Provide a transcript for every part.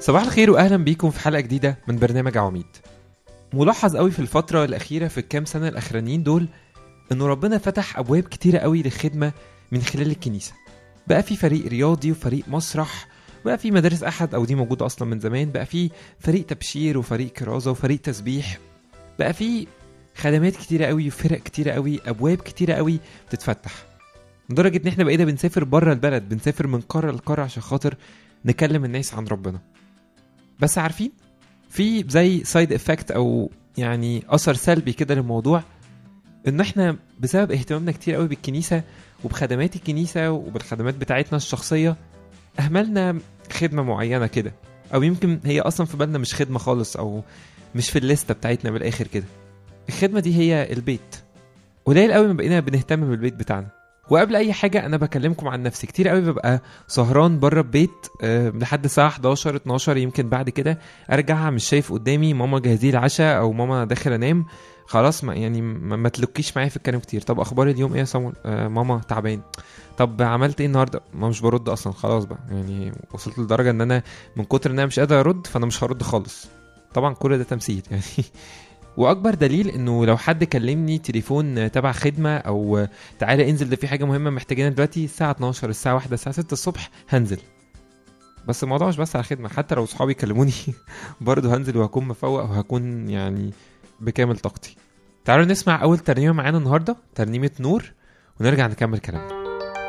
صباح الخير واهلا بيكم في حلقه جديده من برنامج عواميد ملاحظ قوي في الفتره الاخيره في الكام سنه الاخرانيين دول انه ربنا فتح ابواب كتيره قوي للخدمه من خلال الكنيسه بقى في فريق رياضي وفريق مسرح بقى في مدارس احد او دي موجوده اصلا من زمان بقى في فريق تبشير وفريق كرازه وفريق تسبيح بقى في خدمات كتيره قوي وفرق كتيره قوي ابواب كتيره قوي بتتفتح لدرجه ان احنا بقينا بنسافر بره البلد بنسافر من قاره لقاره عشان خاطر نكلم الناس عن ربنا بس عارفين في زي سايد افكت او يعني اثر سلبي كده للموضوع ان احنا بسبب اهتمامنا كتير قوي بالكنيسه وبخدمات الكنيسه وبالخدمات بتاعتنا الشخصيه اهملنا خدمه معينه كده او يمكن هي اصلا في بالنا مش خدمه خالص او مش في الليسته بتاعتنا بالاخر كده الخدمه دي هي البيت قليل قوي ما بقينا بنهتم بالبيت بتاعنا وقبل اي حاجه انا بكلمكم عن نفسي كتير قوي ببقى سهران بره البيت أه لحد الساعه 11 12 يمكن بعد كده ارجع مش شايف قدامي ماما جهزي العشاء او ماما داخل انام خلاص ما يعني ما, ما تلوكيش معايا في الكلام كتير طب اخبار اليوم ايه يا صامول آه ماما تعبان طب عملت ايه النهارده ما مش برد اصلا خلاص بقى يعني وصلت لدرجه ان انا من كتر ان انا مش قادر ارد فانا مش هرد خالص طبعا كل ده تمثيل يعني واكبر دليل انه لو حد كلمني تليفون تبع خدمه او تعالى انزل ده في حاجه مهمه محتاجينها دلوقتي الساعه 12 الساعه 1 الساعه 6 الصبح هنزل بس الموضوع مش بس على خدمه حتى لو صحابي كلموني برضه هنزل وهكون مفوق وهكون يعني بكامل طاقتي تعالوا نسمع اول ترنيمه معانا النهارده ترنيمه نور ونرجع نكمل كلامنا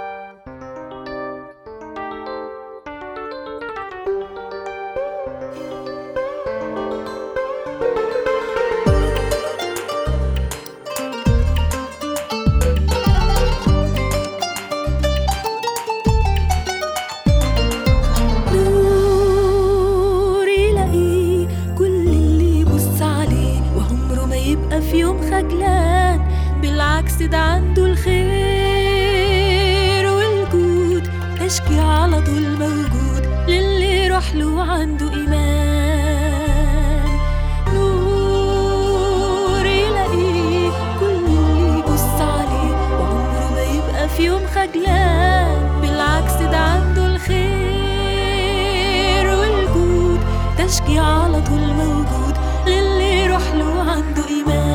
نور يلاقيه كل اللي يبص عليه وعمره ما يبقى في يوم خجلان بالعكس ده عنده الخير والجود تشجيع على طول موجود للي يروح له عنده إيمان نور يلاقيه كل اللي يبص عليه وعمره ما يبقى في يوم خجلان بالعكس ده عنده الخير والجود تشجيع على طول موجود للي يروح له عنده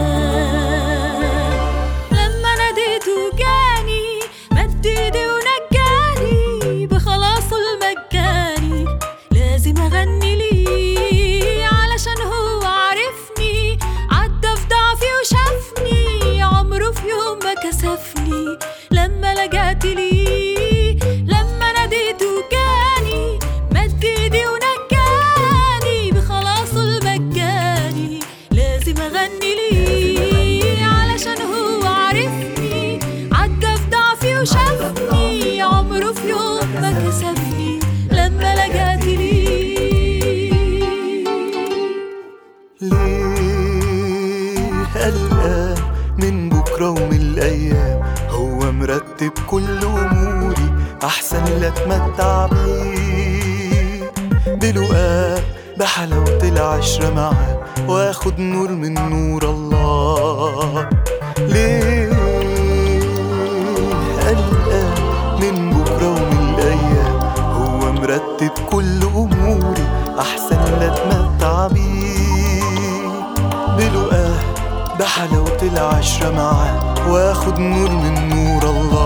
إيمان لما ناديته جاني مد ايدي ونجاني بخلاصه المجاني لازم اغني ليه علشان هو عرفني عدى في ضعفي وشافني عمره في يوم ما كسفني لما لجأت ليه لما ناديته جاني مد ايدي ونجاني بخلاصه المجاني لازم اغني ليه علشان هو عرفني عدى في ضعفي وشافني عمره في يوم ما كسفني لما لجأت ليه ليه قلقان من بكرة ومن الأيام هو مرتب كل أموري أحسن لا أتمتع بيه بلقاه بحلاوة العشرة معاه وآخد نور من نور الله ليه قلقان من بكرة ومن الأيام هو مرتب كل أموري أحسن لا أتمتع بيه بلقاه بحلاوة العشرة معاه واخد نور من نور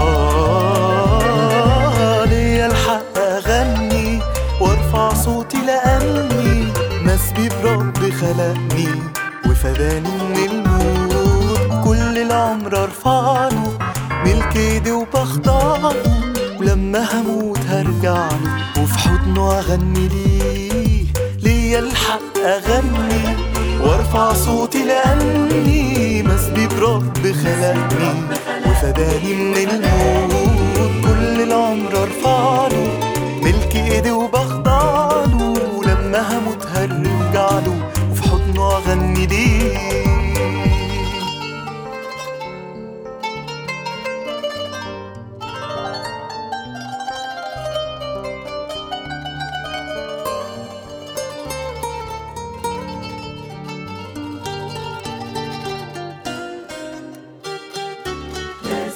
الله ليا الحق أغني وارفع صوتي لأني مسبي برب خلقني وفداني من الموت كل العمر ارفعله ملك ايدي وبخضعه ولما هموت هرجع له وفي حضنه اغني ليه ليا الحق اغني وارفع صوتي لاني مسبي برب خلقني وفداني من الموت كل العمر ارفع له ملك ايدي وبخضع له ولما هموت هرجع له وفي حضنه اغني ليه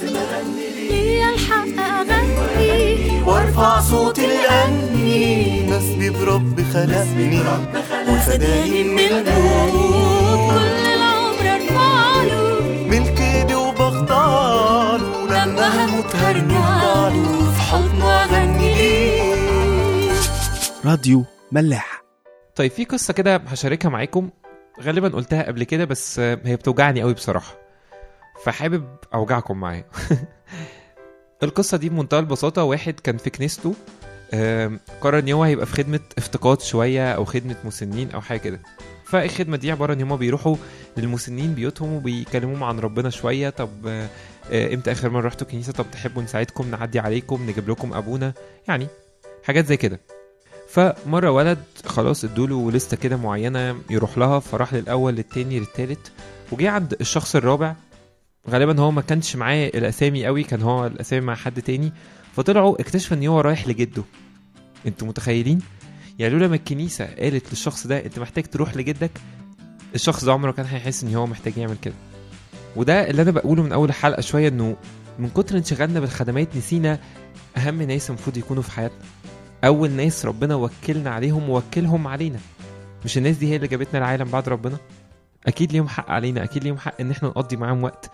ليا الحق أغني وارفع صوتي لاني مسبي برب خلقني وفداني من الموت كل العمر ارفع له ملك ايدي وبخضعله لما هموت هرجع له في حضنه اغني ليه راديو ملاح طيب في قصه كده هشاركها معاكم غالبا قلتها قبل كده بس آه، هي بتوجعني قوي بصراحه فحابب اوجعكم معايا القصه دي بمنتهى البساطه واحد كان في كنيسته آم، قرر ان هو هيبقى في خدمه افتقاد شويه او خدمه مسنين او حاجه كده فالخدمه دي عباره ان هم بيروحوا للمسنين بيوتهم وبيكلموهم عن ربنا شويه طب آه، آه، امتى اخر مره رحتوا كنيسه طب تحبوا نساعدكم نعدي عليكم نجيب لكم ابونا يعني حاجات زي كده فمره ولد خلاص ادوله لسته كده معينه يروح لها فراح للاول للتاني للتالت وجه عند الشخص الرابع غالبا هو ما كانش معاه الاسامي قوي كان هو الاسامي مع حد تاني فطلعوا اكتشف ان هو رايح لجده انتوا متخيلين يعني لولا ما الكنيسه قالت للشخص ده انت محتاج تروح لجدك الشخص ده عمره كان هيحس ان هو محتاج يعمل كده وده اللي انا بقوله من اول حلقه شويه انه من كتر انشغالنا بالخدمات نسينا اهم ناس المفروض يكونوا في حياتنا اول ناس ربنا وكلنا عليهم ووكلهم علينا مش الناس دي هي اللي جابتنا العالم بعد ربنا اكيد ليهم حق علينا اكيد ليهم حق ان احنا نقضي معاهم وقت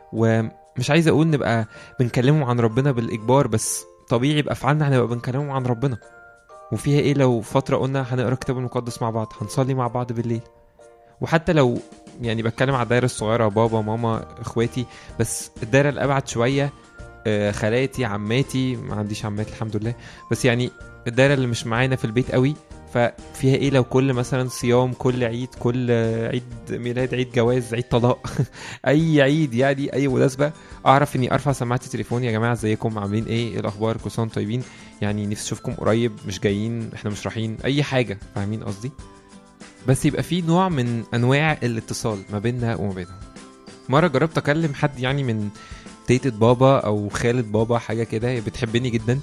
ومش عايز اقول نبقى بنكلمهم عن ربنا بالاجبار بس طبيعي بافعالنا هنبقى بنكلمهم عن ربنا وفيها ايه لو فتره قلنا هنقرا الكتاب المقدس مع بعض هنصلي مع بعض بالليل وحتى لو يعني بتكلم على الدايره الصغيره بابا ماما اخواتي بس الدايره الابعد شويه آه، خالاتي عماتي ما عنديش عمات الحمد لله بس يعني الدايره اللي مش معانا في البيت قوي ففيها ايه لو كل مثلا صيام كل عيد كل آه، عيد ميلاد عيد جواز عيد طلاق اي عيد يعني اي مناسبه اعرف اني ارفع سماعه التليفون يا جماعه ازيكم عاملين ايه إيه الاخبار كل سنه وانتم طيبين يعني نفسي اشوفكم قريب مش جايين احنا مش رايحين اي حاجه فاهمين قصدي بس يبقى في نوع من انواع الاتصال ما بيننا وما بينهم مره جربت اكلم حد يعني من تيتة بابا او خالة بابا حاجه كده هي بتحبني جدا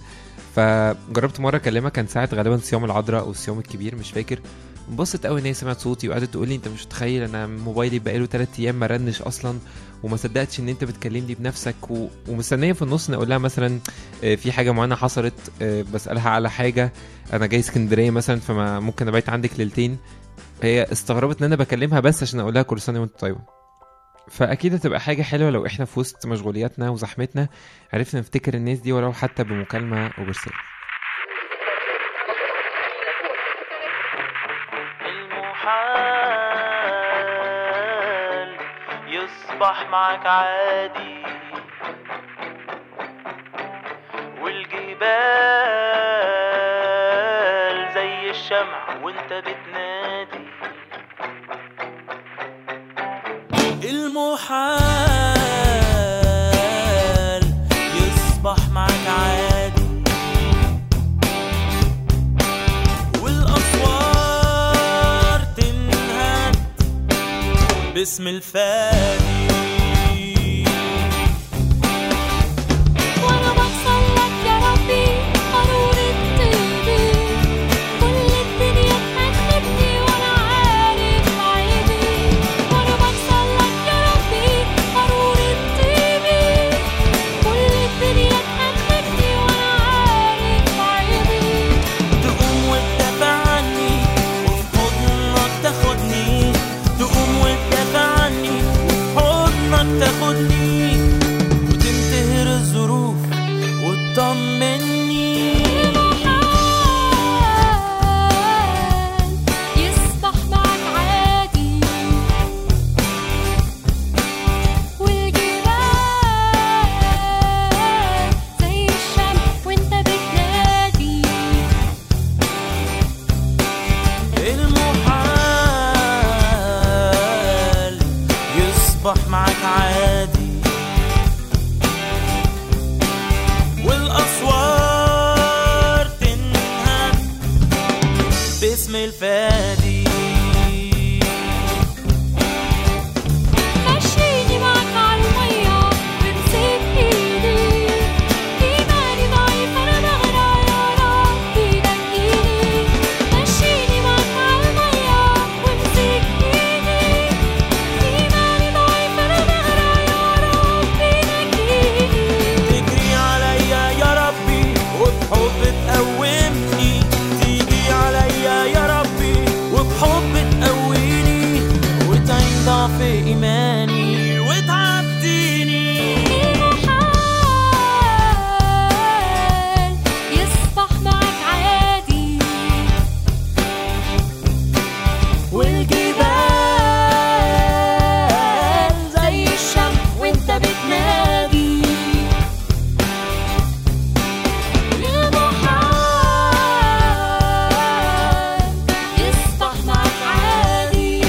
فجربت مره اكلمها كان ساعه غالبا صيام العذراء او الصيام الكبير مش فاكر انبسطت قوي ان هي سمعت صوتي وقعدت تقول لي انت مش متخيل انا موبايلي بقاله 3 ايام ما رنش اصلا وما صدقتش ان انت بتكلمني بنفسك و... ومستنيه في النص ان اقول لها مثلا آه، في حاجه معينه حصلت آه، بسالها على حاجه انا جاي اسكندريه مثلا فما ممكن ابيت عندك ليلتين هي استغربت ان انا بكلمها بس عشان اقول لها كل سنه وانت طيبه فاكيد هتبقى حاجه حلوه لو احنا في وسط مشغولياتنا وزحمتنا عرفنا نفتكر الناس دي ولو حتى بمكالمه وبرساله المحال يصبح معك عادي والجبال زي الشمع وانت بتنادي المحال يصبح معك عادي والأسوار تنهد باسم الفادي وانا بوصل لك يا ربي قارورة طيبي كل الدنيا تحبني وانا عارف عيبي وانا بوصل لك يا ربي قارورة طيبي كل الدنيا تحبني وانا عارف عيبي تقوم وتدافع عني وفي حضنك تاخدني تقوم وتدافع عني وفي في إيماني وتعبتيني المحال يصبح معك عادي والجبال زي الشمس وانت بتنادي المحال يصبح معك عادي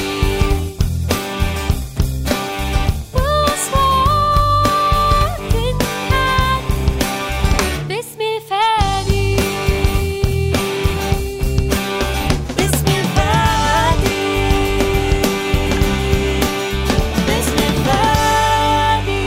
وأصوات تنهاد باسم الفادي باسم الفادي باسم الفادي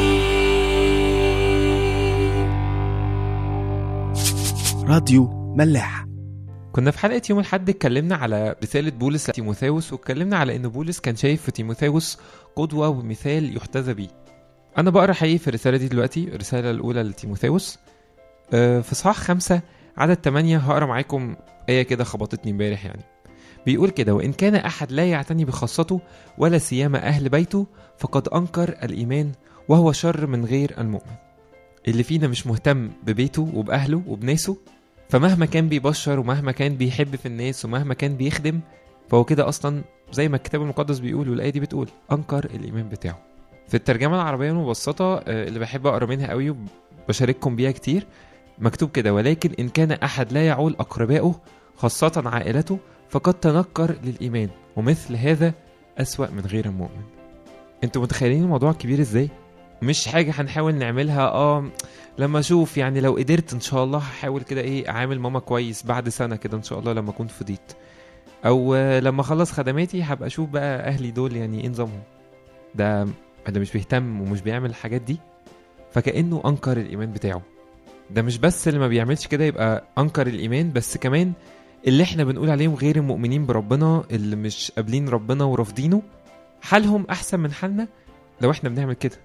راديو ملاح كنا في حلقة يوم الحد اتكلمنا على رسالة بولس لتيموثاوس واتكلمنا على إن بولس كان شايف في تيموثاوس قدوة ومثال يحتذى بيه. أنا بقرا حقيقي في الرسالة دي دلوقتي الرسالة الأولى لتيموثاوس آه، في صحاح خمسة عدد تمانية هقرا معاكم آية كده خبطتني امبارح يعني. بيقول كده وإن كان أحد لا يعتني بخاصته ولا سيما أهل بيته فقد أنكر الإيمان وهو شر من غير المؤمن. اللي فينا مش مهتم ببيته وبأهله وبناسه فمهما كان بيبشر ومهما كان بيحب في الناس ومهما كان بيخدم فهو كده اصلا زي ما الكتاب المقدس بيقول والايه دي بتقول انكر الايمان بتاعه في الترجمه العربيه المبسطه آه، اللي بحب اقرا منها قوي وبشارككم بيها كتير مكتوب كده ولكن ان كان احد لا يعول اقربائه خاصه عائلته فقد تنكر للايمان ومثل هذا اسوا من غير المؤمن انتوا متخيلين الموضوع كبير ازاي مش حاجه هنحاول نعملها اه لما اشوف يعني لو قدرت ان شاء الله هحاول كده ايه اعامل ماما كويس بعد سنه كده ان شاء الله لما اكون فضيت او آه، لما اخلص خدماتي هبقى اشوف بقى اهلي دول يعني ايه نظامهم ده ده مش بيهتم ومش بيعمل الحاجات دي فكانه انكر الايمان بتاعه ده مش بس اللي ما بيعملش كده يبقى انكر الايمان بس كمان اللي احنا بنقول عليهم غير المؤمنين بربنا اللي مش قابلين ربنا ورافضينه حالهم احسن من حالنا لو احنا بنعمل كده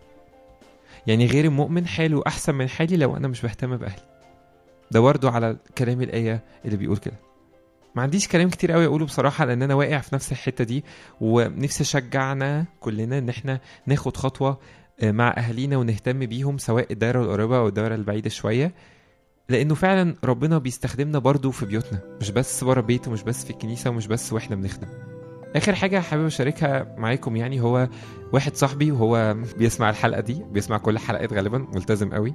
يعني غير المؤمن حاله احسن من حالي لو انا مش بهتم باهلي ده برضه على كلام الايه اللي بيقول كده ما عنديش كلام كتير قوي اقوله بصراحه لان انا واقع في نفس الحته دي ونفسي اشجعنا كلنا ان احنا ناخد خطوه آه، مع اهالينا ونهتم بيهم سواء الدايره القريبه او الدايره البعيده شويه لانه فعلا ربنا بيستخدمنا برضه في بيوتنا مش بس بره البيت ومش بس في الكنيسه ومش بس واحنا بنخدم اخر حاجه حابب اشاركها معاكم يعني هو واحد صاحبي وهو بيسمع الحلقه دي بيسمع كل الحلقات غالبا ملتزم قوي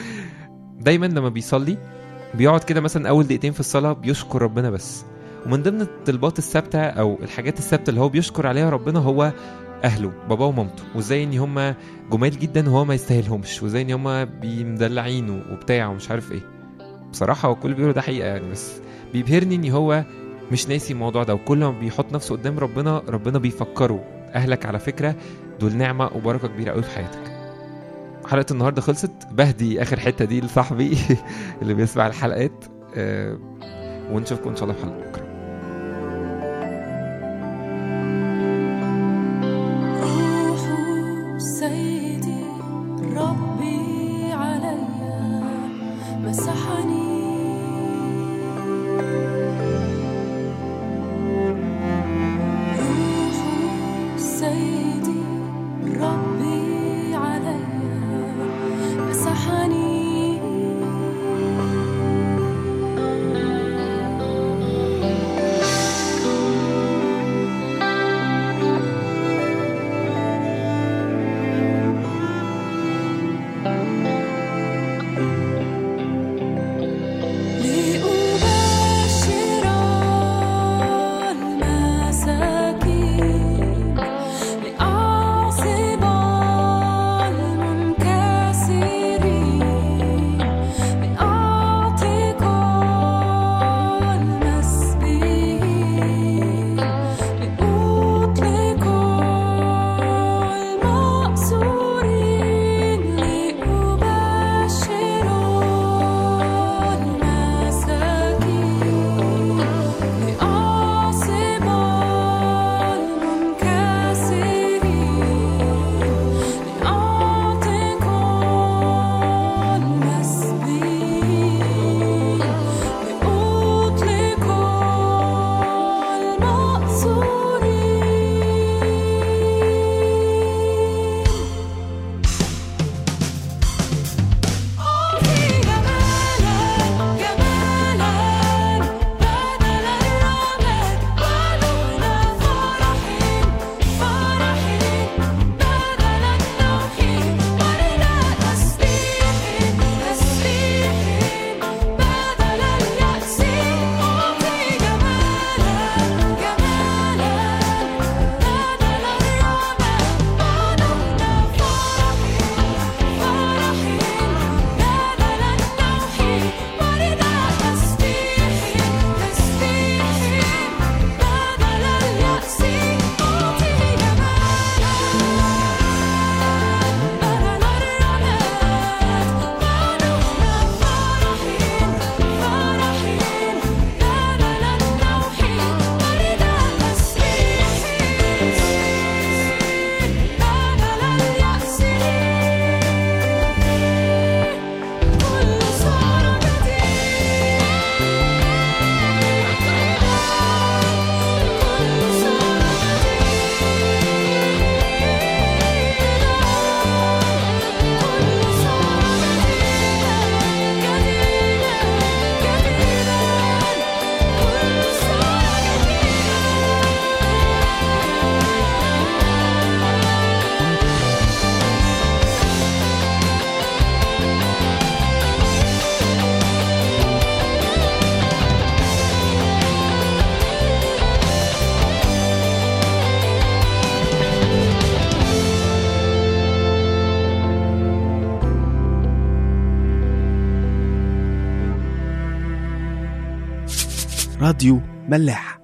دايما لما بيصلي بيقعد كده مثلا اول دقيقتين في الصلاه بيشكر ربنا بس ومن ضمن الطلبات الثابته او الحاجات الثابته اللي هو بيشكر عليها ربنا هو اهله باباه ومامته وازاي ان هم جمال جدا وهو ما يستاهلهمش وازاي ان هم بيمدلعينه وبتاع ومش عارف ايه بصراحه هو كل اللي بيقوله ده حقيقه يعني بس بيبهرني ان هو مش ناسي الموضوع ده وكل ما بيحط نفسه قدام ربنا ربنا بيفكره اهلك على فكره دول نعمه وبركه كبيره قوي في حياتك حلقه النهارده خلصت بهدي اخر حته دي لصاحبي اللي بيسمع الحلقات أه ونشوفكم ان شاء الله في حلقه بكره روح سيدي ربي عليا مسحني روح سيدي ربي عليا مسحني راديو ملاح